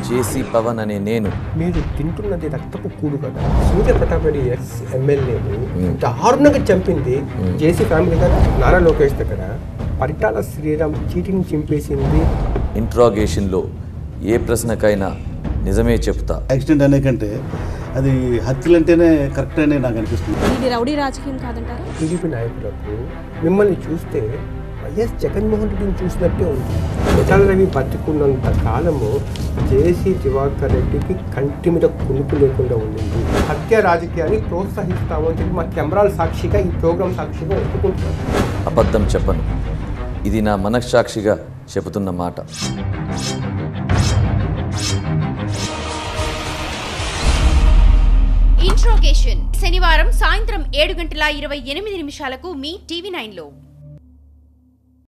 జేసీ పవన్ అనే నేను మీరు తింటున్నది రక్తపు కూడు కదా సూర్య ప్రతాప్ రెడ్డి ఎక్స్ ఎమ్మెల్యేని దారుణంగా చంపింది జేసీ ఫ్యామిలీ కదా నారా లోకేష్ దగ్గర పరిటాల శ్రీరామ్ చీటింగ్ చింపేసింది ఇంట్రాగేషన్లో ఏ ప్రశ్నకైనా నిజమే చెప్తా యాక్సిడెంట్ అనే కంటే అది హత్యలు అంటేనే కరెక్ట్ అని నాకు అనిపిస్తుంది ఇది రౌడీ రాజకీయం కాదంటారా టీడీపీ నాయకులకు మిమ్మల్ని చూస్తే వైఎస్ జగన్మోహన్ రెడ్డిని చూసినట్టే ఉంది కొట్టాల రవి బతికున్నంత కాలము జేసీ దివాకర్ రెడ్డికి కంటి మీద కునుకు లేకుండా ఉండింది హత్య రాజకీయాన్ని ప్రోత్సహిస్తామని చెప్పి మా కెమెరాల సాక్షిగా ఈ ప్రోగ్రాం సాక్షిగా ఒప్పుకుంటున్నాను అబద్ధం చెప్పను ఇది నా మనస్సాక్షిగా చెబుతున్న మాట ఇంట్రోగేషన్ శనివారం సాయంత్రం ఏడు గంటల ఇరవై ఎనిమిది నిమిషాలకు మీ టీవీ నైన్లో